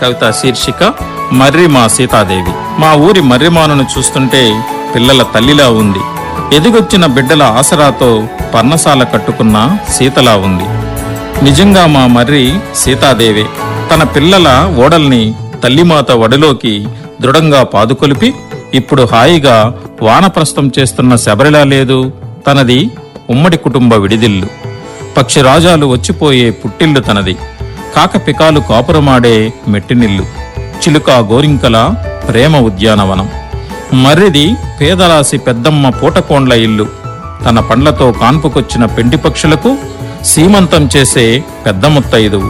కవిత శీర్షిక మర్రి మా సీతాదేవి మా ఊరి మర్రిమానును చూస్తుంటే పిల్లల తల్లిలా ఉంది ఎదిగొచ్చిన బిడ్డల ఆసరాతో పర్ణశాల కట్టుకున్న సీతలా ఉంది నిజంగా మా మర్రి సీతాదేవే తన పిల్లల ఓడల్ని తల్లిమాత వడిలోకి దృఢంగా పాదుకొలిపి ఇప్పుడు హాయిగా వానప్రస్థం చేస్తున్న శబరిలా లేదు తనది ఉమ్మడి కుటుంబ విడిదిల్లు పక్షిరాజాలు వచ్చిపోయే పుట్టిల్లు తనది కాకపికాలు కాపురమాడే మెట్టినిల్లు చిలుక గోరింకల ప్రేమ ఉద్యానవనం మర్రిది పేదరాశి పెద్దమ్మ పూటకోండ్ల ఇల్లు తన పండ్లతో కాన్పుకొచ్చిన పెండి పక్షులకు సీమంతం చేసే పెద్ద ముత్తైదువు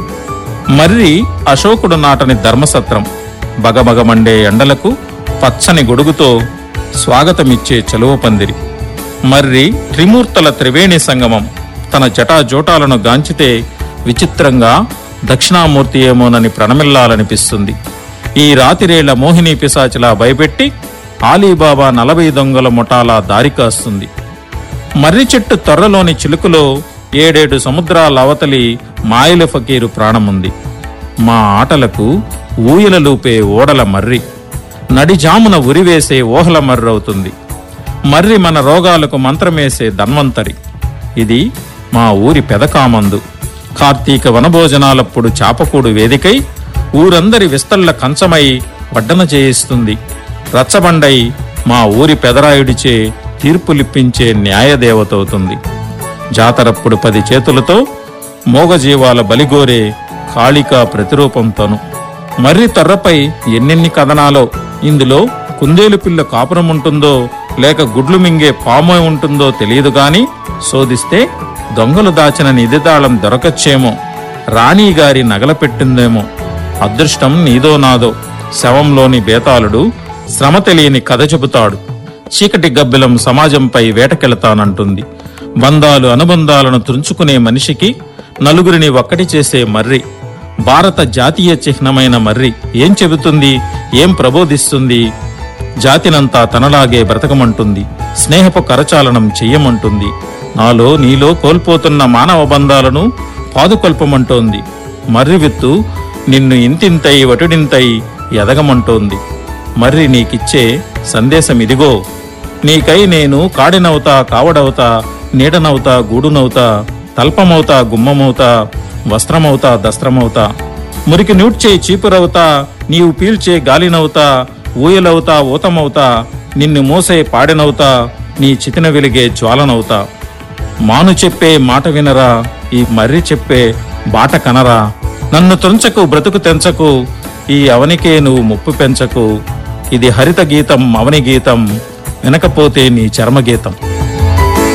మర్రి అశోకుడు నాటని ధర్మసత్రం బగబగమండే ఎండలకు పచ్చని గొడుగుతో స్వాగతమిచ్చే చలువ పందిరి మర్రి త్రిమూర్తుల త్రివేణి సంగమం తన జటాజోటాలను గాంచితే విచిత్రంగా దక్షిణామూర్తి ఏమోనని ప్రణమిల్లాలనిపిస్తుంది ఈ రాతిరేళ్ల మోహిని పిశాచిలా భయపెట్టి ఆలీబాబా నలభై దొంగల ముఠాలా దారి కాస్తుంది మర్రి చెట్టు తొర్రలోని చిలుకలో ఏడేడు సముద్రాల అవతలి మాయల ఫకీరు ప్రాణముంది మా ఆటలకు ఊయలలూపే ఓడల మర్రి నడిజామున ఉరివేసే ఓహల మర్రవుతుంది మర్రి మన రోగాలకు మంత్రమేసే ధన్వంతరి ఇది మా ఊరి పెదకామందు కార్తీక వనభోజనాలప్పుడు చాపకూడు వేదికై ఊరందరి విస్తళ్ల కంచమై వడ్డన చేయిస్తుంది రచ్చబండై మా ఊరి పెదరాయుడిచే తీర్పులిప్పించే న్యాయదేవతవుతుంది జాతరప్పుడు పది చేతులతో మోగజీవాల బలిగోరే కాళికా ప్రతిరూపంతోను మర్రి తర్రపై ఎన్నెన్ని కథనాలో ఇందులో కుందేలు పిల్ల కాపురం ఉంటుందో లేక గుడ్లు మింగే పాము ఉంటుందో తెలియదు గాని శోధిస్తే దొంగలు దాచిన నిధితాళం దొరకచ్చేమో రాణి గారి నగల పెట్టిందేమో అదృష్టం నీదో నాదో శవంలోని బేతాళుడు శ్రమ తెలియని కథ చెబుతాడు చీకటి గబ్బిలం సమాజంపై వేటకెళతానంటుంది బంధాలు అనుబంధాలను తుంచుకునే మనిషికి నలుగురిని ఒక్కటి చేసే మర్రి భారత జాతీయ చిహ్నమైన మర్రి ఏం చెబుతుంది ఏం ప్రబోధిస్తుంది జాతినంతా తనలాగే బ్రతకమంటుంది స్నేహపు కరచాలనం చెయ్యమంటుంది నాలో నీలో కోల్పోతున్న మానవ బంధాలను పాదుకొల్పమంటోంది మర్రి విత్తు నిన్ను ఇంతింతై వటుడింతై ఎదగమంటోంది మర్రి నీకిచ్చే సందేశం ఇదిగో నీకై నేను కాడినవుతా కావడవుతా నీడనవుతా గూడునవుతా తల్పమవుతా గుమ్మమవుతా వస్త్రమవుతా దస్త్రమవుతా మురికి నూడ్చే చీపురవుతా నీవు పీల్చే గాలినవుతా ఊయలవుతా ఊతమవుతా నిన్ను మోసే పాడెనవుతా నీ చితిన వెలిగే జ్వాలనవుతా మాను చెప్పే మాట వినరా ఈ మర్రి చెప్పే బాట కనరా నన్ను తుంచకు బ్రతుకు తెంచకు ఈ అవనికే నువ్వు ముప్పు పెంచకు ఇది హరిత గీతం అవని గీతం వినకపోతే నీ చర్మ గీతం